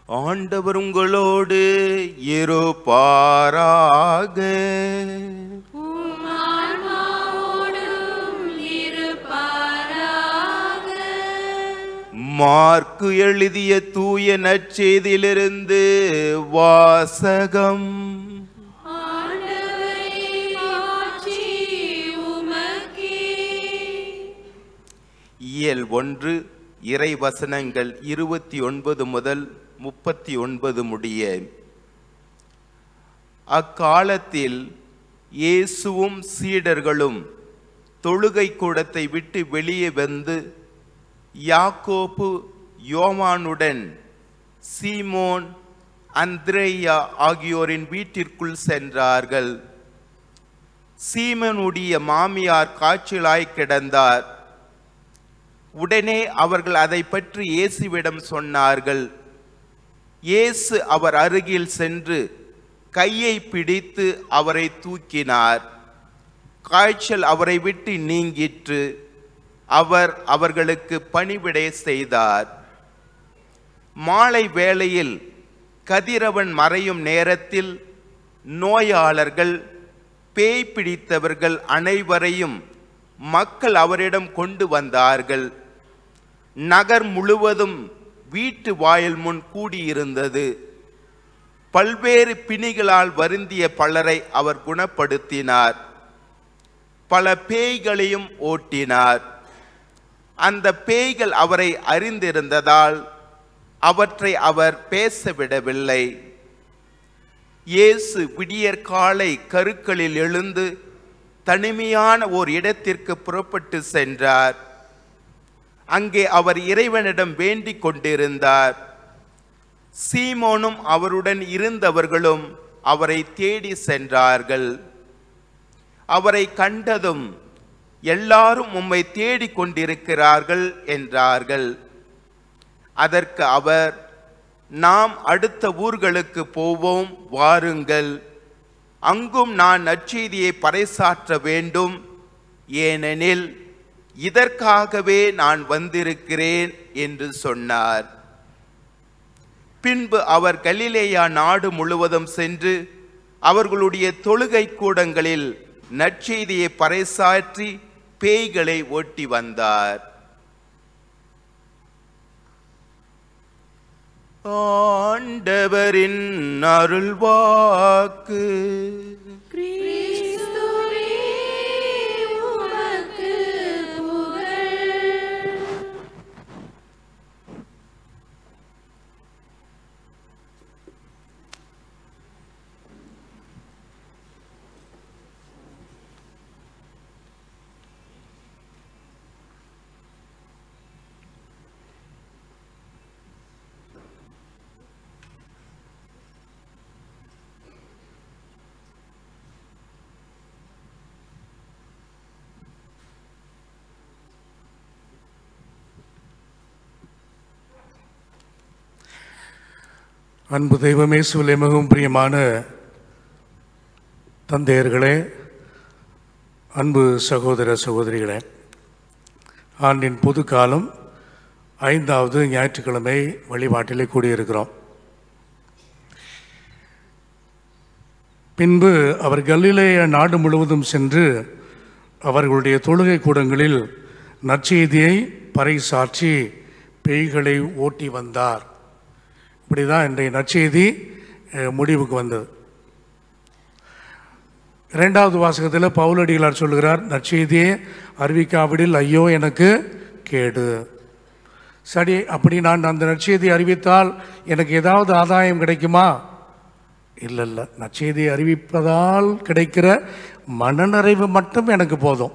ஆண்டவர் உங்களோடு இருப்பாராக மார்க்கு எழுதிய தூய நற்செய்தியிலிருந்து வாசகம் இயல் ஒன்று இறை வசனங்கள் இருபத்தி ஒன்பது முதல் முப்பத்தி ஒன்பது முடிய அக்காலத்தில் இயேசுவும் சீடர்களும் தொழுகை கூடத்தை விட்டு வெளியே வந்து யாக்கோபு யோவானுடன் சீமோன் அந்திரேயா ஆகியோரின் வீட்டிற்குள் சென்றார்கள் சீமனுடைய மாமியார் காய்ச்சலாய் கிடந்தார் உடனே அவர்கள் அதை பற்றி இயேசுவிடம் சொன்னார்கள் இயேசு அவர் அருகில் சென்று கையை பிடித்து அவரை தூக்கினார் காய்ச்சல் அவரை விட்டு நீங்கிற்று அவர் அவர்களுக்கு பணிவிடை செய்தார் மாலை வேளையில் கதிரவன் மறையும் நேரத்தில் நோயாளர்கள் பேய் பிடித்தவர்கள் அனைவரையும் மக்கள் அவரிடம் கொண்டு வந்தார்கள் நகர் முழுவதும் வீட்டு வாயில் முன் கூடியிருந்தது பல்வேறு பிணிகளால் வருந்திய பலரை அவர் குணப்படுத்தினார் பல பேய்களையும் ஓட்டினார் அந்த பேய்கள் அவரை அறிந்திருந்ததால் அவற்றை அவர் பேச விடவில்லை இயேசு விடியற்காலை கருக்களில் எழுந்து தனிமையான ஓர் இடத்திற்கு புறப்பட்டு சென்றார் அங்கே அவர் இறைவனிடம் வேண்டிக் கொண்டிருந்தார் சீமோனும் அவருடன் இருந்தவர்களும் அவரை தேடி சென்றார்கள் அவரை கண்டதும் எல்லாரும் உம்மை தேடிக் கொண்டிருக்கிறார்கள் என்றார்கள் அதற்கு அவர் நாம் அடுத்த ஊர்களுக்கு போவோம் வாருங்கள் அங்கும் நான் நற்செய்தியை பறைசாற்ற வேண்டும் ஏனெனில் இதற்காகவே நான் வந்திருக்கிறேன் என்று சொன்னார் பின்பு அவர் கலிலேயா நாடு முழுவதும் சென்று அவர்களுடைய தொழுகை கூடங்களில் நற்செய்தியை பறைசாற்றி பேய்களை ஓட்டி வந்தார் ஆண்டவரின் அருள்வாக்கு கிறிஸ்துவே உமக்கு புகழ் அன்பு தெய்வமே சூலை மிகவும் பிரியமான தந்தையர்களே அன்பு சகோதர சகோதரிகளே ஆண்டின் பொது காலம் ஐந்தாவது ஞாயிற்றுக்கிழமை வழிபாட்டிலே கூடியிருக்கிறோம் பின்பு அவர் கலிலேய நாடு முழுவதும் சென்று அவர்களுடைய தொழுகை கூடங்களில் நற்செய்தியை பறைசாற்றி பேய்களை ஓட்டி வந்தார் இப்படி தான் இன்றைய நற்செய்தி அஹ், முடிவுக்கு வந்தது இரண்டாவது வாசகத்தில் பவுலடிகளார் சொல்லுகிறார் நற்செய்தியை அறிவிக்காவிடில் ஐயோ எனக்கு கேடு சரி அப்படி நான் அந்த நற்செய்தியை அறிவித்தால் எனக்கு ஏதாவது ஆதாயம் கிடைக்குமா இல்லை இல்லை நற்செய்தியை அறிவிப்பதால் கிடைக்கிற மனநிறைவு மட்டும் எனக்கு போதும்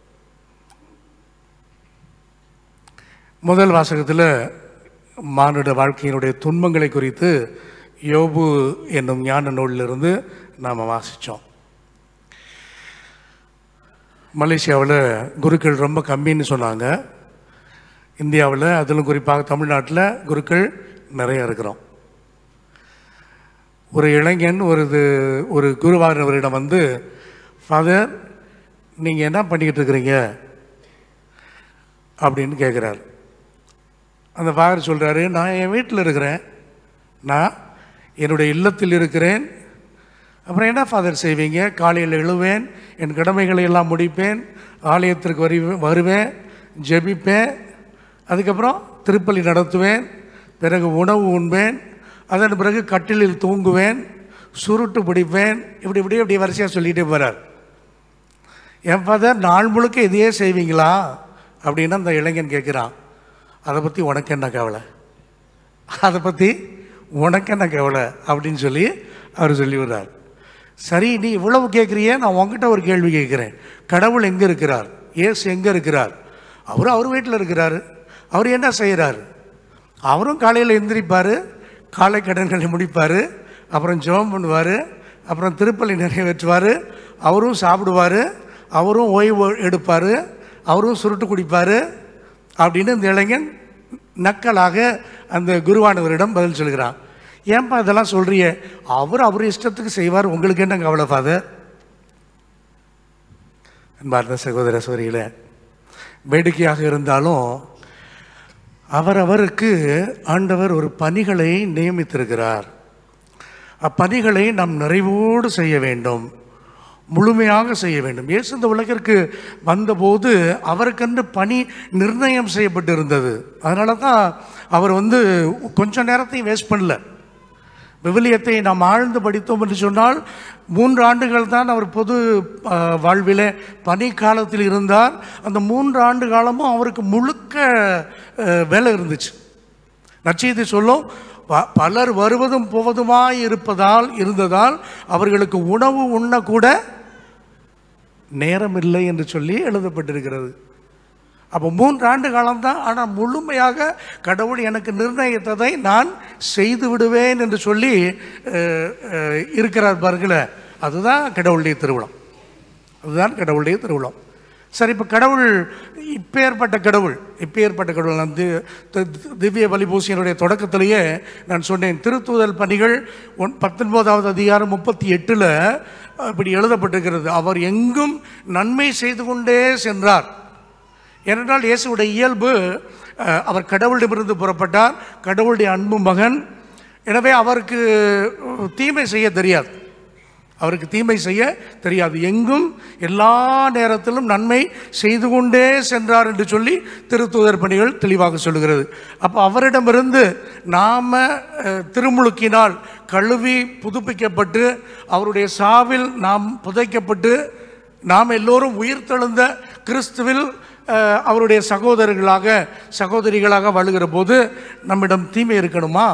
முதல் வாசகத்தில் மானுட வாழ்க்கையினுடைய துன்பங்களை குறித்து யோபு என்னும் ஞான நூலிலிருந்து நாம் வாசித்தோம் மலேசியாவில் குருக்கள் ரொம்ப கம்மின்னு சொன்னாங்க இந்தியாவில் அதிலும் குறிப்பாக தமிழ்நாட்டில் குருக்கள் நிறைய இருக்கிறோம் ஒரு இளைஞன் ஒரு இது ஒரு குருவானவரிடம் வந்து ஃபாதர் நீங்கள் என்ன பண்ணிக்கிட்டு இருக்கிறீங்க அப்படின்னு கேட்குறாரு அந்த ஃபாதர் சொல்கிறாரு நான் என் வீட்டில் இருக்கிறேன் நான் என்னுடைய இல்லத்தில் இருக்கிறேன் அப்புறம் என்ன ஃபாதர் செய்வீங்க காலையில் எழுவேன் என் கடமைகளை எல்லாம் முடிப்பேன் ஆலயத்திற்கு வரி வருவேன் ஜெபிப்பேன் அதுக்கப்புறம் திருப்பலி நடத்துவேன் பிறகு உணவு உண்பேன் அதன் பிறகு கட்டிலில் தூங்குவேன் சுருட்டு பிடிப்பேன் இப்படி இப்படி இப்படி வரிசையாக சொல்லிகிட்டே போகிறார் என் ஃபாதர் நாள் முழுக்க இதையே செய்வீங்களா அப்படின்னு அந்த இளைஞன் கேட்குறான் அதை பற்றி உனக்கு என்ன கவலை அதை பற்றி உனக்கு என்ன கவலை அப்படின்னு சொல்லி அவர் சொல்லி வர்றார் சரி நீ இவ்வளவு கேட்குறியே நான் உங்ககிட்ட ஒரு கேள்வி கேட்குறேன் கடவுள் எங்கே இருக்கிறார் ஏசு எங்கே இருக்கிறார் அவர் அவர் வீட்டில் இருக்கிறாரு அவர் என்ன செய்கிறாரு அவரும் காலையில் எந்திரிப்பார் காலை கடன்களை முடிப்பார் அப்புறம் ஜெபம் பண்ணுவார் அப்புறம் திருப்பலி நிறைவேற்றுவார் அவரும் சாப்பிடுவார் அவரும் ஓய்வு எடுப்பார் அவரும் சுருட்டு குடிப்பார் அப்படின்னு இந்த இளைஞன் நக்கலாக அந்த குருவானவரிடம் பதில் சொல்கிறான் ஏன்பா இதெல்லாம் சொல்றியே அவர் அவர் இஷ்டத்துக்கு செய்வார் உங்களுக்கு என்ன கவலை ஃபாதர் அன்பார்ந்த சகோதர சோரியில் வேடிக்கையாக இருந்தாலும் அவரவருக்கு ஆண்டவர் ஒரு பணிகளை நியமித்திருக்கிறார் அப்பணிகளை நாம் நிறைவோடு செய்ய வேண்டும் முழுமையாக செய்ய வேண்டும் இயேசு இந்த உலகிற்கு வந்தபோது அவருக்கென்று பணி நிர்ணயம் செய்யப்பட்டிருந்தது அதனால தான் அவர் வந்து கொஞ்ச நேரத்தையும் வேஸ்ட் பண்ணல விவிலியத்தை நாம் ஆழ்ந்து படித்தோம் என்று சொன்னால் மூன்று ஆண்டுகள் தான் அவர் பொது அஹ், வாழ்விலே பனி காலத்தில் இருந்தார் அந்த மூன்று ஆண்டு காலமும் அவருக்கு முழுக்க அஹ், வேலை இருந்துச்சு நற்செய்தி சொல்லும் ப- பலர் வருவதும் போவதுமாய் இருப்பதால் இருந்ததால் அவர்களுக்கு உணவு உண்ணக்கூட நேரம் இல்லை என்று சொல்லி எழுதப்பட்டிருக்கிறது அப்போ மூன்று ஆண்டு காலம்தான் ஆனால் முழுமையாக கடவுள் எனக்கு நிர்ணயித்ததை நான் செய்து விடுவேன் என்று சொல்லி அஹ், அஹ், இருக்கிறார் பாருங்களேன் அதுதான் கடவுளுடைய திருவிழம் அதுதான் கடவுளுடைய திருவிழம் சரி இப்போ கடவுள் இப்பேற்பட்ட கடவுள் இப்பேற்பட்ட கடவுள் நான் தி- தி- திவ்ய பலிபூசியனுடைய தொடக்கத்திலேயே நான் சொன்னேன் திருத்தூதல் பணிகள் ஒன் பத்தொன்பதாவது அதிகாரம் முப்பத்தி எட்டில் இப்படி எழுதப்பட்டிருக்கிறது அவர் எங்கும் நன்மை செய்து கொண்டே சென்றார் ஏனென்றால் இயேசுவுடைய இயல்பு அஹ், அவர் கடவுளிடமிருந்து புறப்பட்டார் கடவுளுடைய அன்பு மகன் எனவே அவருக்கு அஹ், தீமை செய்ய தெரியாது அவருக்கு தீமை செய்ய தெரியாது எங்கும் எல்லா நேரத்திலும் நன்மை செய்து கொண்டே சென்றார் என்று சொல்லி திருத்தூதர் பணிகள் தெளிவாக சொல்லுகிறது அப்போ அவரிடமிருந்து நாம் திருமுழுக்கினால் கழுவி புதுப்பிக்கப்பட்டு அவருடைய சாவில் நாம் புதைக்கப்பட்டு நாம் எல்லோரும் உயிர்த்தெழுந்த கிறிஸ்துவில் அஹ், அவருடைய சகோதரர்களாக சகோதரிகளாக வாழுகிற போது நம்மிடம் தீமை இருக்கணுமா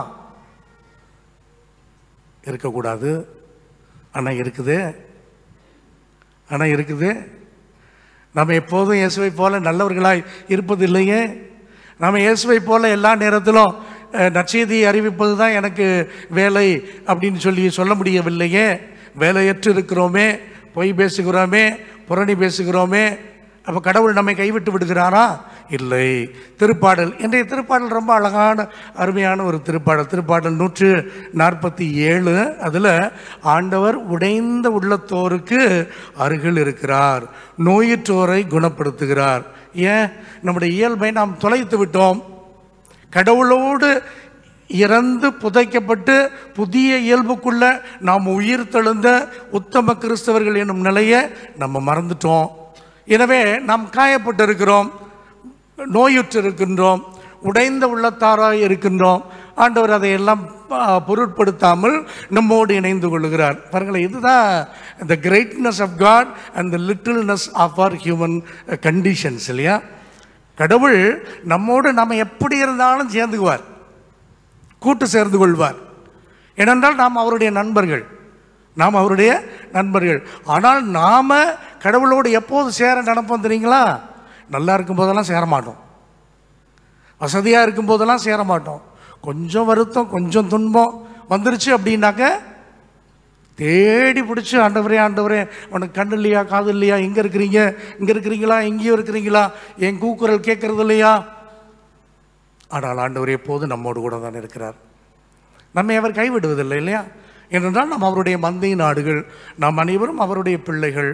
இருக்கக்கூடாது ஆனால் இருக்குது ஆனால் இருக்குது நம்ம எப்போதும் இயேசுவை போல நல்லவர்களாய் இருப்பது இல்லையே நம்ம இயேசுவை போல எல்லா நேரத்திலும் அஹ், நற்செய்தியை அறிவிப்பது தான் எனக்கு வேலை அப்படின்னு சொல்லி சொல்ல முடியவில்லையே வேலையற்று இருக்கிறோமே பொய் பேசுகிறோமே புரணி பேசுகிறோமே அப்போ கடவுள் நம்மை கைவிட்டு விடுகிறாரா இல்லை திருப்பாடல் இன்றைய திருப்பாடல் ரொம்ப அழகான அருமையான ஒரு திருப்பாடல் திருப்பாடல் நூற்று நாற்பத்தி ஏழு அதில் ஆண்டவர் உடைந்த உள்ளத்தோருக்கு அருகில் இருக்கிறார் நோயுற்றோரை குணப்படுத்துகிறார் ஏன் நம்முடைய இயல்பை நாம் தொலைத்து விட்டோம் கடவுளோடு இறந்து புதைக்கப்பட்டு புதிய இயல்புக்குள்ள நாம் உயிர் தெழுந்த உத்தம கிறிஸ்தவர்கள் என்னும் நிலையை நம்ம மறந்துட்டோம் எனவே நாம் காயப்பட்டிருக்கிறோம் நோயுற்று இருக்கின்றோம் உடைந்த உள்ளத்தாராய் இருக்கின்றோம் ஆண்டவர் அதையெல்லாம் ஆ, பொருட்படுத்தாமல் நம்மோடு இணைந்து கொள்கிறார் பாருங்களேன் இதுதான் the greatness of God and the littleness of our human conditions இல்லையா கடவுள் நம்மோடு நம்ம எப்படி இருந்தாலும் சேர்ந்துக்குவார் கூட்டு சேர்ந்து கொள்வார் ஏனென்றால் நாம் அவருடைய நண்பர்கள் நாம் அவருடைய நண்பர்கள் ஆனால் நாம் கடவுளோடு எப்போது சேர நினைப்போம் தெரியுங்களா நல்லா இருக்கும் போதெல்லாம் சேர மாட்டோம் வசதியாக இருக்கும் போதெல்லாம் சேர மாட்டோம் கொஞ்சம் வருத்தம் கொஞ்சம் துன்பம் வந்துருச்சு அப்படின்னாக்க தேடி பிடிச்சி ஆண்டவரே ஆண்டவரே உனக்கு கண்ணு இல்லையா காது இல்லையா எங்கே இருக்கிறீங்க இங்கே இருக்கிறீங்களா எங்கேயும் இருக்கிறீங்களா என் கூக்குரல் கேட்கறது இல்லையா ஆனால் ஆண்டவர் எப்போதும் நம்மோடு கூட தான் இருக்கிறார் நம்மை அவர் கைவிடுவதில்லை இல்லையா ஏனென்றால் நாம் அவருடைய மந்தை நாடுகள் நாம் அனைவரும் அவருடைய பிள்ளைகள்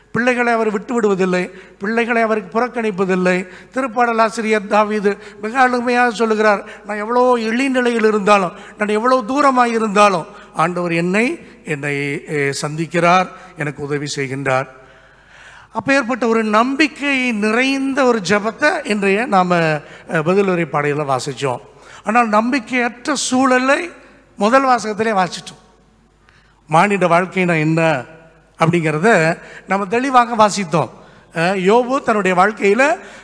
பிள்ளைகளை அவர் விட்டு விடுவதில்லை பிள்ளைகளை அவருக்கு புறக்கணிப்பதில்லை திருப்பாடல் ஆசிரியர் தாவீது மிக அருமையாக சொல்லுகிறார் நான் எவ்வளோ இழிநிலையில் இருந்தாலும் நான் எவ்வளோ தூரமாக இருந்தாலும் ஆண்டவர் என்னை என்னை eh, சந்திக்கிறார் எனக்கு உதவி செய்கின்றார் அப்பேற்பட்ட ஒரு நம்பிக்கை நிறைந்த ஒரு ஜெபத்தை இன்றைய நாம் பதிலுரை பாடையில் வாசித்தோம் ஆனால் நம்பிக்கையற்ற சூழலை முதல் வாசகத்திலே வாசித்தோம் மானிட வாழ்க்கைனா என்ன அப்படிங்கிறத நம்ம தெளிவாக வாசித்தோம் அஹ், யோபு தன்னுடைய வாழ்க்கையில்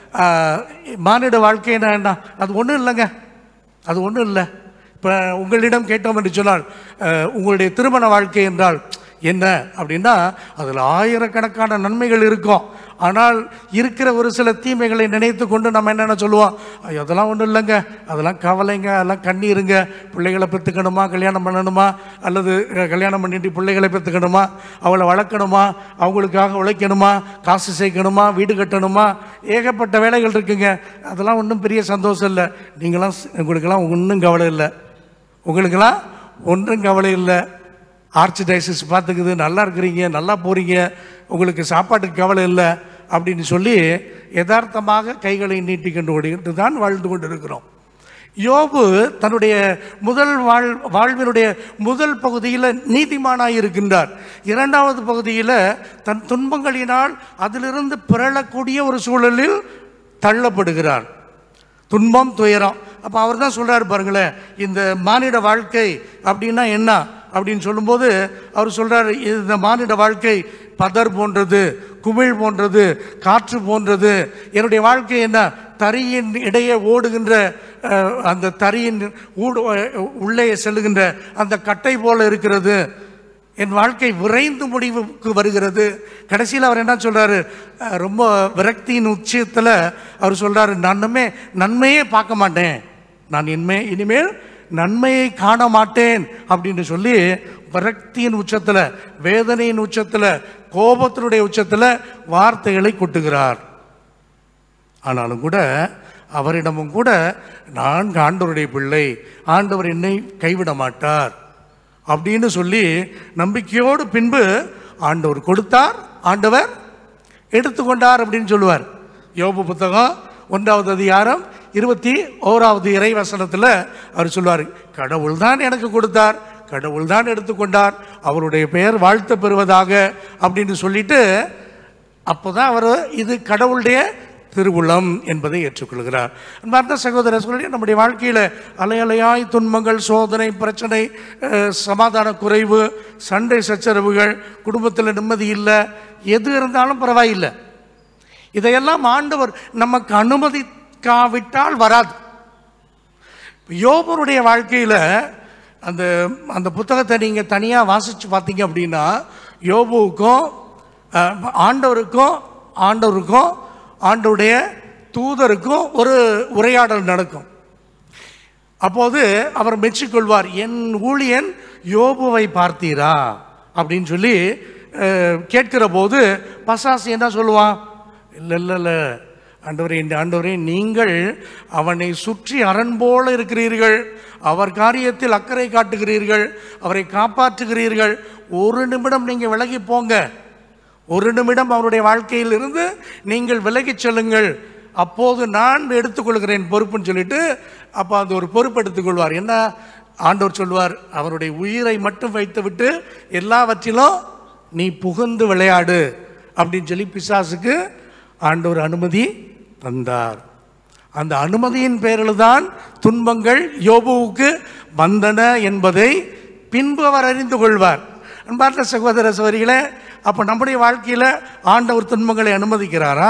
மானிட வாழ்க்கைனா என்ன அது ஒன்றும் இல்லைங்க அது ஒன்றும் இல்லை இப்போ உங்களிடம் கேட்டோம் என்று சொன்னால் அஹ், உங்களுடைய திருமண வாழ்க்கை என்றால் என்ன அப்படின்னா அதில் ஆயிரக்கணக்கான நன்மைகள் இருக்கும் ஆனால் இருக்கிற ஒரு சில தீமைகளை நினைத்து கொண்டு நம்ம என்னென்ன சொல்லுவோம் "ஐயோ, அதெல்லாம் ஒன்றும் இல்லைங்க அதெல்லாம் கவலைங்க அதெல்லாம் கண்ணீருங்க பிள்ளைகளை பெற்றுக்கணுமா கல்யாணம் பண்ணணுமா அல்லது அஹ், கல்யாணம் பண்ணிட்டு பிள்ளைகளை பெற்றுக்கணுமா அவளை வளர்க்கணுமா அவங்களுக்காக உழைக்கணுமா காசு சேர்க்கணுமா வீடு கட்டணுமா ஏகப்பட்ட வேலைகள் இருக்குங்க அதெல்லாம் ஒன்றும் பெரிய சந்தோஷம் இல்லை நீங்களாம் உங்களுக்கெல்லாம் ஒன்றும் கவலை இல்லை உங்களுக்கெல்லாம் ஒன்றும் கவலை இல்லை ஆர்ச் டைசஸ் பார்த்துக்குது நல்லா இருக்கிறீங்க நல்லா போகிறீங்க உங்களுக்கு சாப்பாட்டுக்கு கவலை இல்லை அப்படின்னு சொல்லி யதார்த்தமாக கைகளை நீட்டிக்கொண்டு ஓடிக்கிட்டு தான் வாழ்ந்து கொண்டு இருக்கிறோம் யோபு தன்னுடைய முதல் வாழ் வாழ்வினுடைய முதல் பகுதியில் நீதிமானாய் இருக்கின்றார் இரண்டாவது பகுதியில் தன் துன்பங்களினால் அதிலிருந்து பிறழக்கூடிய ஒரு சூழலில் தள்ளப்படுகிறார் துன்பம் துயரம் அப்போ அவர் தான் சொல்கிறாரு பாருங்களேன் இந்த மானிட வாழ்க்கை அப்படின்னா என்ன அப்படின்னு சொல்லும்போது அவர் சொல்கிறார் இந்த மானிட வாழ்க்கை பதர் போன்றது குமிழ் போன்றது காற்று போன்றது என்னுடைய வாழ்க்கை என்ன தறியின் இடையே ஓடுகின்ற அஹ், அந்த தறியின் ஊடு உள்ளே செல்லுகின்ற அந்த கட்டை போல இருக்கிறது என் வாழ்க்கை விரைந்து முடிவுக்கு வருகிறது கடைசியில் அவர் என்ன சொல்றாரு அஹ், ரொம்ப விரக்தியின் உச்சத்தில் அவர் சொல்றாரு நன்மை நன்மையே பார்க்க மாட்டேன் நான் இனிமே இனிமேல் நன்மையை காண மாட்டேன் அப்படின்னு சொல்லி விரக்தியின் உச்சத்தில் வேதனையின் உச்சத்தில் கோபத்தினுடைய உச்சத்தில் வார்த்தைகளை கொட்டுகிறார் ஆனாலும் கூட அவரிடமும் கூட நான் ஆண்டவருடைய பிள்ளை ஆண்டவர் என்னை கைவிட மாட்டார் அப்படின்னு சொல்லி நம்பிக்கையோடு பின்பு ஆண்டவர் கொடுத்தார் ஆண்டவர் எடுத்துக்கொண்டார் அப்படின்னு சொல்லுவார் யோபு புத்தகம் ஒன்றாவது அதிகாரம் இருபத்தி ஓராவது இறை வசனத்தில் அவர் சொல்லுவார் கடவுள் தான் எனக்கு கொடுத்தார் கடவுள் தான் எடுத்துக்கொண்டார் அவருடைய பெயர் வாழ்த்த பெறுவதாக அப்படின்னு சொல்லிட்டு அப்போதான் அவர் இது கடவுளுடைய திருவுளம் என்பதை ஏற்றுக்கொள்கிறார் அன்பார்ந்த சகோதர சொல்லி நம்முடைய வாழ்க்கையில் அலையலையாய் துன்பங்கள் சோதனை பிரச்சனை அஹ், சமாதான குறைவு சண்டை சச்சரவுகள் குடும்பத்தில் நிம்மதி இல்லை எது இருந்தாலும் பரவாயில்லை இதையெல்லாம் ஆண்டவர் நமக்கு அனுமதிக்காவிட்டால் வராது யோபருடைய வாழ்க்கையில் அந்த அந்த புத்தகத்தை நீங்கள் தனியாக வாசித்து பார்த்தீங்க அப்படின்னா யோபுவுக்கும் அஹ், ஆண்டவருக்கும் ஆண்டவருக்கும் ஆண்டவருடைய தூதருக்கும் ஒரு உரையாடல் நடக்கும் அப்போது அவர் மெச்சிக்கொள்வார் என் ஊழியன் யோபுவை பார்த்தீரா அப்படின்னு சொல்லி அஹ், கேட்கிற போது பசாசி என்ன சொல்லுவான் இல்லை இல்லை இல்லை ஆண்டவரே இந்த ஆண்டவரே நீங்கள் அவனை சுற்றி அரண் போல இருக்கிறீர்கள் அவர் காரியத்தில் அக்கறை காட்டுகிறீர்கள் அவரை காப்பாற்றுகிறீர்கள் ஒரு நிமிடம் நீங்கள் விலகி போங்க ஒரு நிமிடம் அவருடைய வாழ்க்கையில் இருந்து நீங்கள் விலகிச் செல்லுங்கள் அப்போது நான் எடுத்துக்கொள்கிறேன் பொறுப்புன்னு சொல்லிட்டு அப்போ அந்த ஒரு பொறுப்பு எடுத்துக்கொள்வார் என்ன ஆண்டவர் சொல்வார் அவருடைய உயிரை மட்டும் வைத்துவிட்டு எல்லாவற்றிலும் நீ புகுந்து விளையாடு அப்படின்னு சொல்லி பிசாசுக்கு ஆண்டவர் அனுமதி தந்தார் அந்த அனுமதியின் பேரில் தான் துன்பங்கள் யோபுவுக்கு வந்தன என்பதை பின்பு அவர் அறிந்து கொள்வார் அன்பார்ந்த சகோதர சகோதரிகளே அப்போ நம்முடைய வாழ்க்கையில் ஆண்டவர் துன்பங்களை அனுமதிக்கிறாரா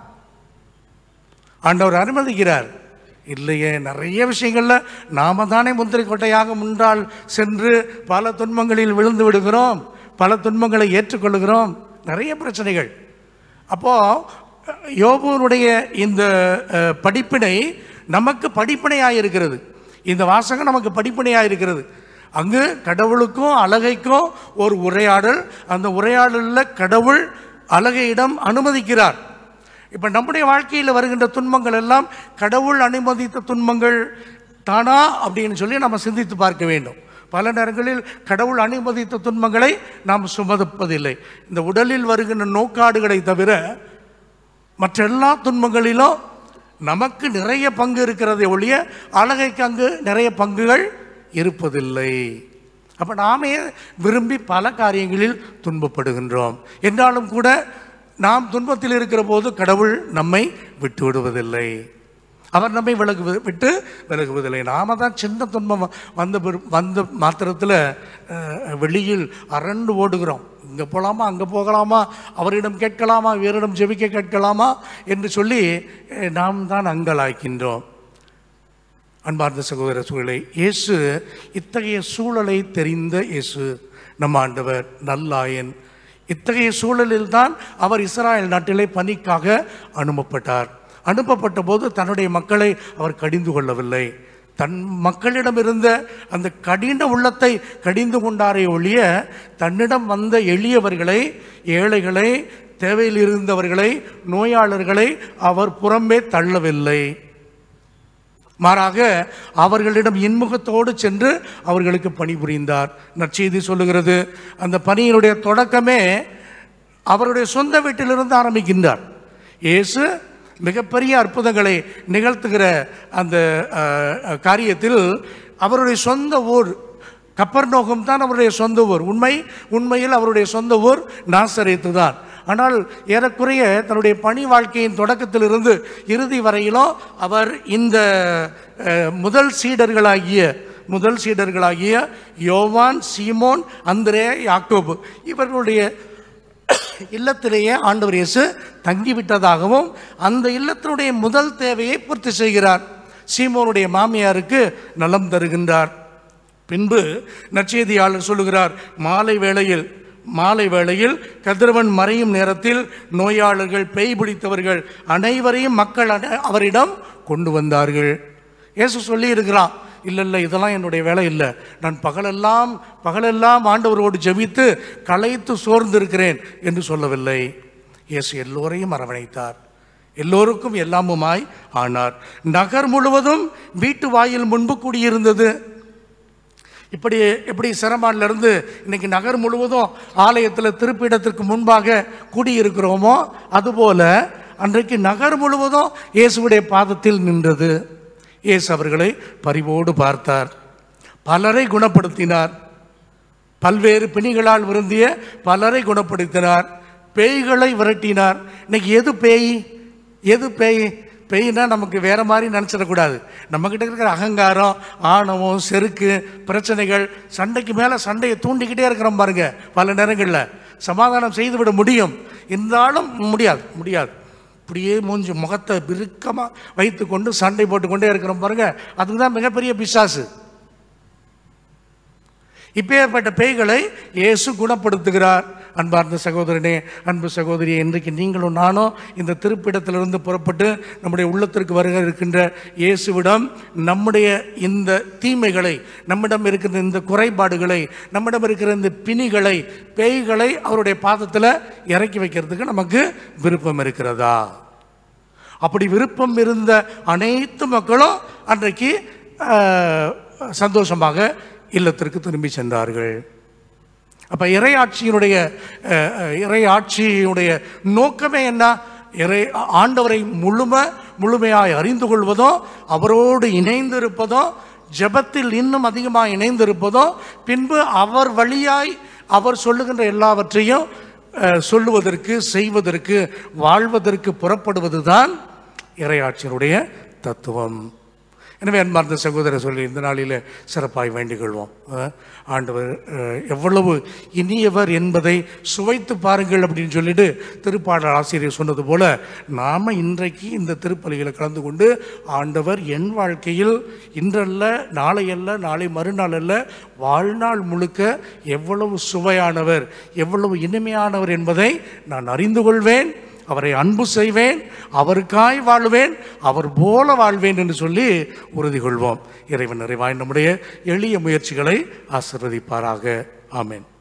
ஆண்டவர் அனுமதிக்கிறார் இல்லையே நிறைய விஷயங்களில் நாம தானே முந்திரை கொட்டையாக முன்றால் சென்று பல துன்பங்களில் விழுந்து விடுகிறோம் பல துன்பங்களை ஏற்றுக்கொள்கிறோம் நிறைய பிரச்சனைகள் அப்போது யோபுனுடைய இந்த அஹ், படிப்பினை நமக்கு படிப்பினையாக இருக்கிறது இந்த வாசகம் நமக்கு படிப்பினையாக இருக்கிறது அங்கு கடவுளுக்கும் அழகைக்கும் ஒரு உரையாடல் அந்த உரையாடலில் கடவுள் அழகையிடம் அனுமதிக்கிறார் இப்போ நம்முடைய வாழ்க்கையில் வருகின்ற துன்பங்கள் எல்லாம் கடவுள் அனுமதித்த துன்பங்கள் தானா அப்படின்னு சொல்லி நம்ம சிந்தித்து பார்க்க வேண்டும் பல நேரங்களில் கடவுள் அனுமதித்த துன்பங்களை நாம் சுமப்பதில்லை இந்த உடலில் வருகின்ற நோக்காடுகளை தவிர மற்ற எல்லா துன்பங்களிலும் நமக்கு நிறைய பங்கு இருக்கிறதை ஒழிய அழகைக்கு அங்கு நிறைய பங்குகள் இருப்பதில்லை அப்போ நாமே விரும்பி பல காரியங்களில் துன்பப்படுகின்றோம் என்றாலும் கூட நாம் துன்பத்தில் இருக்கிற போது கடவுள் நம்மை விட்டு விடுவதில்லை அவர் நம்மை விலகு விட்டு விலகுவதில்லை நாம தான் சின்ன துன்பம் வ- வந்த பிற- வந்த மாத்திரத்தில் வெளியில் அரண்டு ஓடுகிறோம் இங்கே போகலாமா அங்கே போகலாமா அவரிடம் கேட்கலாமா வேறிடம் ஜெபிக்க கேட்கலாமா என்று சொல்லி அஹ், நாம் தான் அங்கலாய்க்கின்றோம் அன்பார்ந்த சகோதர சூழலை இயேசு இத்தகைய சூழலை தெரிந்த இயேசு நம் ஆண்டவர் நல்லாயன் இத்தகைய சூழலில் தான் அவர் இஸ்ராயல் நாட்டிலே பணிக்காக அனுப்பப்பட்டார் அனுப்பப்பட்ட போது தன்னுடைய மக்களை அவர் கடிந்து கொள்ளவில்லை தன் மக்களிடம் இருந்த அந்த கடின உள்ளத்தை கடிந்து கொண்டாரே ஒழிய தன்னிடம் வந்த எளியவர்களை ஏழைகளை தேவையில் இருந்தவர்களை நோயாளர்களை அவர் புறம்பே தள்ளவில்லை மாறாக அவர்களிடம் இன்முகத்தோடு சென்று அவர்களுக்கு பணிபுரிந்தார் நற்செய்தி சொல்லுகிறது அந்த பணியினுடைய தொடக்கமே அவருடைய சொந்த வீட்டிலிருந்து ஆரம்பிக்கின்றார் இயேசு மிகப்பெரிய அற்புதங்களை நிகழ்த்துகிற அந்த அஹ், அஹ், காரியத்தில் அவருடைய சொந்த ஊர் கப்பர்நோகம் தான் அவருடைய சொந்த ஊர் உண்மை உண்மையில் அவருடைய சொந்த ஊர் நாசரேத்து தான் ஆனால் ஏறக்குறைய தன்னுடைய பணி வாழ்க்கையின் தொடக்கத்திலிருந்து இறுதி வரையிலும் அவர் இந்த அஹ், முதல் சீடர்களாகிய முதல் சீடர்களாகிய யோவான் சீமோன் அந்திரே யாக்கோபு இவர்களுடைய இல்லத்திலேயே ஆண்டவர் இயேசு தங்கிவிட்டதாகவும் அந்த இல்லத்தினுடைய முதல் தேவையை பூர்த்தி செய்கிறார் சீமோனுடைய மாமியாருக்கு நலம் தருகின்றார் பின்பு நற்செய்தியாளர் சொல்லுகிறார் மாலை வேளையில் மாலை வேளையில் கதிரவன் மறையும் நேரத்தில் நோயாளர்கள் பேய் பிடித்தவர்கள் அனைவரையும் மக்கள் அன- அவரிடம் கொண்டு வந்தார்கள் இயேசு சொல்லி இருக்கிறான் இல்லை இல்லை இதெல்லாம் என்னுடைய வேலை இல்லை நான் பகலெல்லாம் பகலெல்லாம் ஆண்டவரோடு ஜெபித்து களைத்து சோர்ந்து இருக்கிறேன் என்று சொல்லவில்லை இயேசு எல்லோரையும் அரவணைத்தார் எல்லோருக்கும் எல்லாமுமாய் ஆனார் நகர் முழுவதும் வீட்டு வாயில் முன்பு கூடியிருந்தது இப்படி எப்படி சிரமான்ல இருந்து இன்னைக்கு நகர் முழுவதும் ஆலயத்தில் திருப்பிடத்திற்கு முன்பாக கூடியிருக்கிறோமோ அதுபோல அன்றைக்கு நகர் முழுவதும் இயேசுவுடைய பாதத்தில் நின்றது இயேசு அவர்களை பரிவோடு பார்த்தார் பலரை குணப்படுத்தினார் பல்வேறு பிணிகளால் விருந்திய பலரை குணப்படுத்தினார் பேய்களை விரட்டினார் இன்னைக்கு எது பேய் எது பேய் பேய்னா நமக்கு வேற மாதிரி நினச்சிடக்கூடாது நம்மக்கிட்ட இருக்கிற அகங்காரம் ஆணவம் செருக்கு பிரச்சனைகள் சண்டைக்கு மேலே சண்டையை தூண்டிக்கிட்டே இருக்கிறோம் பாருங்க பல நேரங்களில் சமாதானம் செய்துவிட முடியும் இருந்தாலும் முடியாது முடியாது இப்படியே மூஞ்சி முகத்தை பிருக்கமாக வைத்துக்கொண்டு சண்டை போட்டுக்கொண்டே இருக்கிறோம் பாருங்க அதுதான் மிகப்பெரிய பிசாசு இப்பேற்பட்ட பேய்களை இயேசு குணப்படுத்துகிறார் அன்பார்ந்த சகோதரனே அன்பு சகோதரியே இன்றைக்கு நீங்களும் நானும் இந்த திருப்பிடத்திலிருந்து புறப்பட்டு நம்முடைய உள்ளத்திற்கு வருக இருக்கின்ற இயேசுவிடம் நம்முடைய இந்த தீமைகளை நம்மிடம் இருக்கிற இந்த குறைபாடுகளை நம்மிடம் இருக்கிற இந்த பிணிகளை பேய்களை அவருடைய பாதத்தில் இறக்கி வைக்கிறதுக்கு நமக்கு விருப்பம் இருக்கிறதா அப்படி விருப்பம் இருந்த அனைத்து மக்களும் அன்றைக்கு ஆஹ், சந்தோஷமாக இல்லத்திற்கு திரும்பி சென்றார்கள் அப்போ இறையாட்சியினுடைய அஹ், அஹ், இறையாட்சியினுடைய நோக்கமே என்ன இறை ஆண்டவரை முழும முழுமையாய் அறிந்து கொள்வதோ அவரோடு இணைந்து இருப்பதோ ஜெபத்தில் இன்னும் அதிகமாக இணைந்திருப்பதோ பின்பு அவர் வழியாய் அவர் சொல்லுகின்ற எல்லாவற்றையும் அஹ், சொல்லுவதற்கு செய்வதற்கு வாழ்வதற்கு புறப்படுவது தான் இறையாட்சியினுடைய தத்துவம் எனவே அன்பார்ந்த சகோதர சொல்லி இந்த நாளில் சிறப்பாய் வேண்டிக் கொள்வோம் அஹ், ஆண்டவர் அஹ், எவ்வளவு இனியவர் என்பதை சுவைத்து பாருங்கள் அப்படின்னு சொல்லிட்டு திருப்பாடல் ஆசிரியர் சொன்னது போல நாம் இன்றைக்கு இந்த திருப்பலியில் கலந்து கொண்டு ஆண்டவர் என் வாழ்க்கையில் இன்றல்ல நாளையல்ல நாளை மறுநாள் அல்ல வாழ்நாள் முழுக்க எவ்வளவு சுவையானவர் எவ்வளவு இனிமையானவர் என்பதை நான் அறிந்து கொள்வேன் அவரை அன்பு செய்வேன் அவருக்காய் வாழ்வேன் அவர் போல வாழ்வேன் என்று சொல்லி உறுதி கொள்வோம் இறைவன் நிறைவாய் நம்முடைய எளிய முயற்சிகளை ஆசிர்வதிப்பாராக ஆமென்